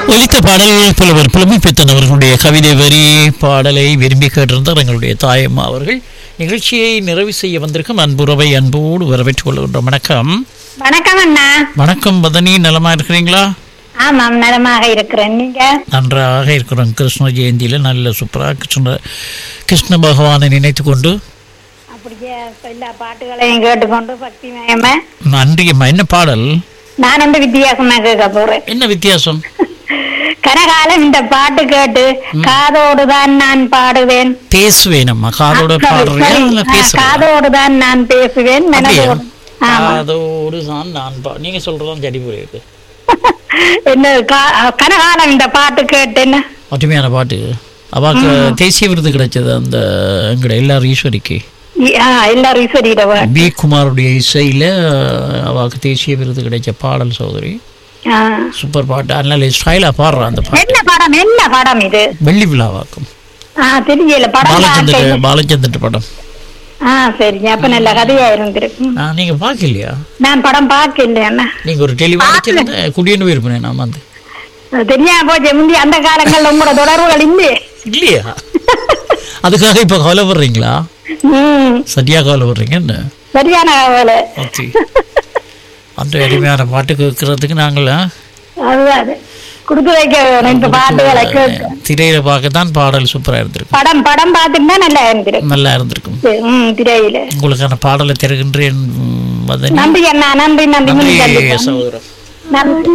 ஒலித்த பாடல் புலவர் புலமைப்பித்தன் அவர்களுடைய கவிதை வரி பாடலை விரும்பி கேட்டிருந்தார் எங்களுடைய தாயம்மா அவர்கள் நிகழ்ச்சியை நிறைவு செய்ய வந்திருக்கும் அன்புறவை அன்போடு வரவேற்றுக் கொள்கின்றோம் வணக்கம் வணக்கம் அண்ணா வணக்கம் பதனி நலமா இருக்கிறீங்களா ஆமாம் நலமாக இருக்கிறேன் நீங்க நன்றாக இருக்கிறோம் கிருஷ்ண ஜெயந்தியில நல்ல சூப்பராக கிருஷ்ண கிருஷ்ண பகவானை நினைத்து கொண்டு அப்படியே எல்லா பாட்டுகளையும் கேட்டுக்கொண்டு பக்தி மயமா நன்றியம்மா என்ன பாடல் நான் வந்து வித்தியாசமா கேட்க போறேன் என்ன வித்தியாசம் கனகாலம் இந்த பாட்டு கேட்டு காதோடு தான் நான் பாடுவேன் பேசுவேனம்மா காதோட பாடுறியா இல்ல ஆ, பேசுறியா காதோடு தான் நான் பேசுவேன் அப்படியா? மனதோடு ஆமா காதோடு தான் நான் பா நீங்க சொல்றதும் சரி புரியுது என்ன கா- கனகாலம் இந்த பாட்டு கேட்டு என்ன அருமையான பாட்டு அவாக்கு தேசிய விருது கிடைச்சது அந்த எங்கட எல்லாரும் ஈஸ்வரிக்கு இ- ஆ, எல்லாரும் சொல்லிடுவா பி குமாருடைய இசையில அவாக்கு தேசிய விருது கிடைச்ச பாடல் சகோதரி சூப்பர் பாட்டு அதனால ஸ்டைலா பாடுறான் அந்த பாட்டு என்ன படம் என்ன படம் இது வெள்ளி விழாவாக்கும் ஆ தெரியல படம் பாலச்சந்திர பார்க்கல. பாலச்சந்திர படம் ஆ சரிங்க அப்ப நல்ல கதையா இருந்திருக்கு ஆ, நீங்க பார்க்கலையா நான் படம் பார்க்கல அண்ணா நீங்க ஒரு டெலிவான குடியன்னு போயிருப்பேன் நான் வந்து தெரியாம போச்சு முந்தி அந்த காலங்கள்ல உங்களோட தொடர்புகள் இல்லையே இல்லையா அதுக்காக இப்ப கவலைப்படுறீங்களா ம் சரியா கவலைப்படுறீங்க என்ன சரியான வேலை ஓகே அந்த அருமையான பாட்டு கேட்கறதுக்கு நாங்கள் ஆ, அதுதான் அது. கொடுத்து வைக்க வேணும் இந்த பாட்டுகளை கேட்க திரையில பார்க்கத்தான் பாடல் சூப்பரா இருந்திருக்கும் படம் படம் பார்த்துட்டு நல்லா இருந்திருக்கு நல்லா இருந்திருக்கும் ம் திரையில உங்களுக்கான பாடலை தருகின்றேன் ம், மதனி நன்றி அண்ணா நன்றி நன்றி நன்றி நன்றி சகோதரர் நன்றி